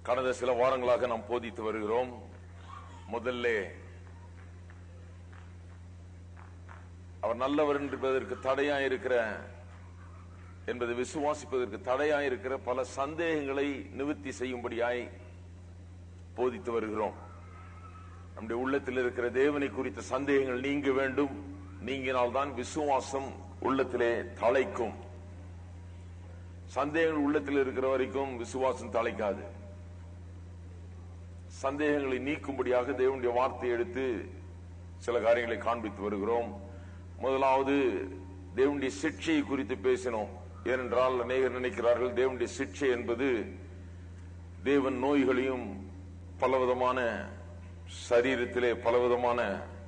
கடந்த சில வாரங்களாக நாம் போதித்து வருகிறோம் முதல்ல அவர் நல்லவர் என்பதற்கு தடையா இருக்கிற என்பதை விசுவாசிப்பதற்கு தடையா இருக்கிற பல சந்தேகங்களை நிவர்த்தி செய்யும்படியாய் போதித்து வருகிறோம் நம்முடைய உள்ளத்தில் இருக்கிற தேவனை குறித்த சந்தேகங்கள் நீங்க வேண்டும் நீங்கினால்தான் விசுவாசம் உள்ளத்திலே தலைக்கும் சந்தேகங்கள் உள்ளத்தில் இருக்கிற வரைக்கும் விசுவாசம் தலைக்காது சந்தேகங்களை நீக்கும்படியாக தேவனுடைய வார்த்தையை எடுத்து சில காரியங்களை காண்பித்து வருகிறோம் முதலாவது தேவனுடைய சிக்ஷையை குறித்து பேசினோம் ஏனென்றால் அநேகர் நினைக்கிறார்கள் தேவனுடைய சிக்ஷை என்பது தேவன் நோய்களையும் பலவிதமான சரீரத்திலே பலவிதமான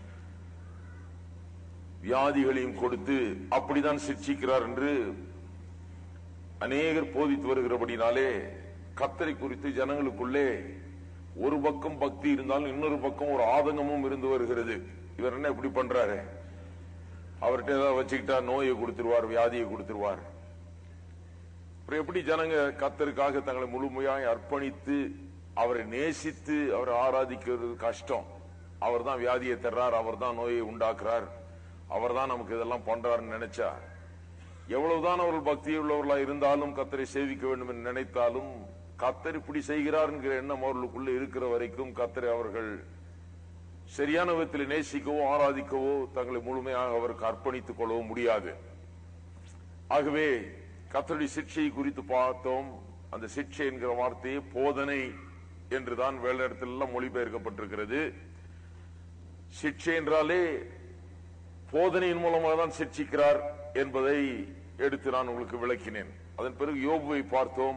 வியாதிகளையும் கொடுத்து அப்படிதான் சிக்ஷிக்கிறார் என்று அநேகர் போதித்து வருகிறபடினாலே கத்தரை குறித்து ஜனங்களுக்குள்ளே ஒரு பக்கம் பக்தி இருந்தாலும் இன்னொரு பக்கம் ஒரு ஆதங்கமும் இருந்து வருகிறது இவர் என்ன இப்படி பண்றாரு அவர்கிட்ட ஏதாவது வச்சுக்கிட்டா நோயை கொடுத்துருவார் வியாதியை கொடுத்துருவார் அப்புறம் எப்படி ஜனங்க கத்தருக்காக தங்களை முழுமையாய் அர்ப்பணித்து அவரை நேசித்து அவரை ஆராதிக்கிறது கஷ்டம் அவர் தான் வியாதியை தர்றார் அவர் தான் நோயை உண்டாக்குறார் அவர் தான் நமக்கு இதெல்லாம் பண்றாருன்னு நினைச்சா எவ்வளவுதான் அவர்கள் பக்தி உள்ளவர்களா இருந்தாலும் கத்தரை சேவிக்க வேண்டும் என்று நினைத்தாலும் கத்தர் இப்படி செய்கிறார் என்கிற எண்ணம் அவர்களுக்குள்ள இருக்கிற வரைக்கும் கத்தரை அவர்கள் சரியான விதத்தில் நேசிக்கவோ ஆராதிக்கவோ தங்களை முழுமையாக அவருக்கு அர்ப்பணித்துக் கொள்ளவோ முடியாது ஆகவே கத்தருடைய சிக்ஷையை குறித்து பார்த்தோம் அந்த சிக்ஷை என்கிற வார்த்தையை போதனை என்றுதான் வேலையிடத்தில் எல்லாம் மொழிபெயர்க்கப்பட்டிருக்கிறது சிக்ஷை என்றாலே போதனையின் மூலமாக தான் சிக்ஷிக்கிறார் என்பதை எடுத்து நான் உங்களுக்கு விளக்கினேன் அதன் பிறகு யோபுவை பார்த்தோம்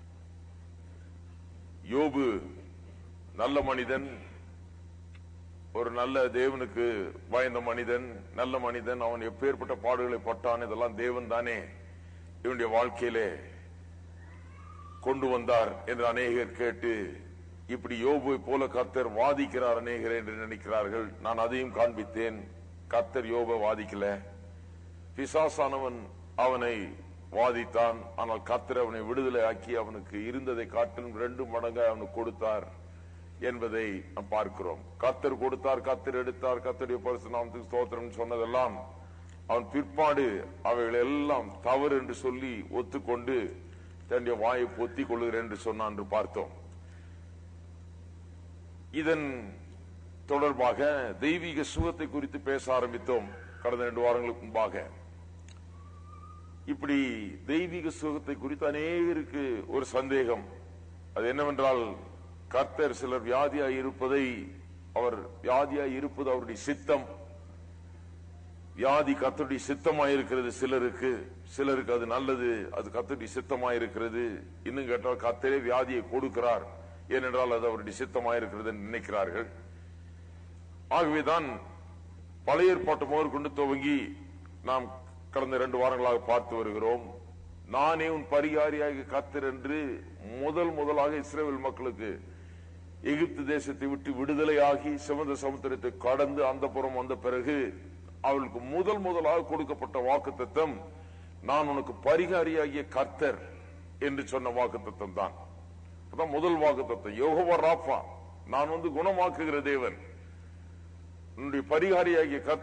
யோபு நல்ல மனிதன் ஒரு நல்ல தேவனுக்கு வாய்ந்த மனிதன் நல்ல மனிதன் அவன் எப்பேற்பட்ட பாடுகளை பட்டான் இதெல்லாம் தேவன் தானே இவனுடைய வாழ்க்கையிலே கொண்டு வந்தார் என்று அநேகர் கேட்டு இப்படி யோபுவை போல கத்தர் வாதிக்கிறார் அநேகர் என்று நினைக்கிறார்கள் நான் அதையும் காண்பித்தேன் கத்தர் யோப வாதிக்கல பிசாசானவன் அவனை வாதித்தான் ஆனால் கத்தர் அவனை விடுதலை ஆக்கி அவனுக்கு இருந்ததை காட்டிலும் ரெண்டு மடங்கு அவனுக்கு கொடுத்தார் என்பதை நாம் பார்க்கிறோம் கத்தர் கொடுத்தார் கத்தர் எடுத்தார் கத்தருடைய பரிசுநாமத்துக்கு ஸ்தோத்திரம் சொன்னதெல்லாம் அவன் பிற்பாடு அவைகள் எல்லாம் தவறு என்று சொல்லி ஒத்துக்கொண்டு தன்னுடைய வாயை பொத்திக் கொள்கிறேன் என்று சொன்னான் என்று பார்த்தோம் இதன் தொடர்பாக தெய்வீக சுகத்தை குறித்து பேச ஆரம்பித்தோம் கடந்த ரெண்டு வாரங்களுக்கு முன்பாக இப்படி தெய்வீக சுகத்தை குறித்து அநேகருக்கு ஒரு சந்தேகம் அது என்னவென்றால் கர்த்தர் சிலர் வியாதியாய் இருப்பதை அவர் வியாதியாய் இருப்பது அவருடைய சித்தம் வியாதி கத்தருடைய சித்தமாய் இருக்கிறது சிலருக்கு சிலருக்கு அது நல்லது அது கத்தருடைய சித்தமாய் இருக்கிறது இன்னும் கேட்டால் கத்தரே வியாதியை கொடுக்கிறார் ஏனென்றால் அது அவருடைய சித்தமாய் இருக்கிறது என்று நினைக்கிறார்கள் ஆகவேதான் பழைய ஏற்பாட்டு முதற்கொண்டு துவங்கி நாம் கடந்த இரண்டு வாரங்களாக பார்த்து வருகிறோம் நானே உன் பரிகாரியாக கத்தர் என்று முதல் முதலாக இஸ்ரேல் மக்களுக்கு எகிப்து தேசத்தை விட்டு விடுதலையாகி சிவந்த சமுத்திரத்தை கடந்து அந்த புறம் வந்த பிறகு அவளுக்கு முதல் முதலாக கொடுக்கப்பட்ட வாக்கு நான் உனக்கு பரிகாரியாகிய கர்த்தர் என்று சொன்ன வாக்கு தான் அதான் முதல் வாக்கு தத்துவம் யோகவா ராஃபா நான் வந்து குணமாக்குகிற தேவன் உன்னுடைய பரிகாரியாகிய கர்த்தர்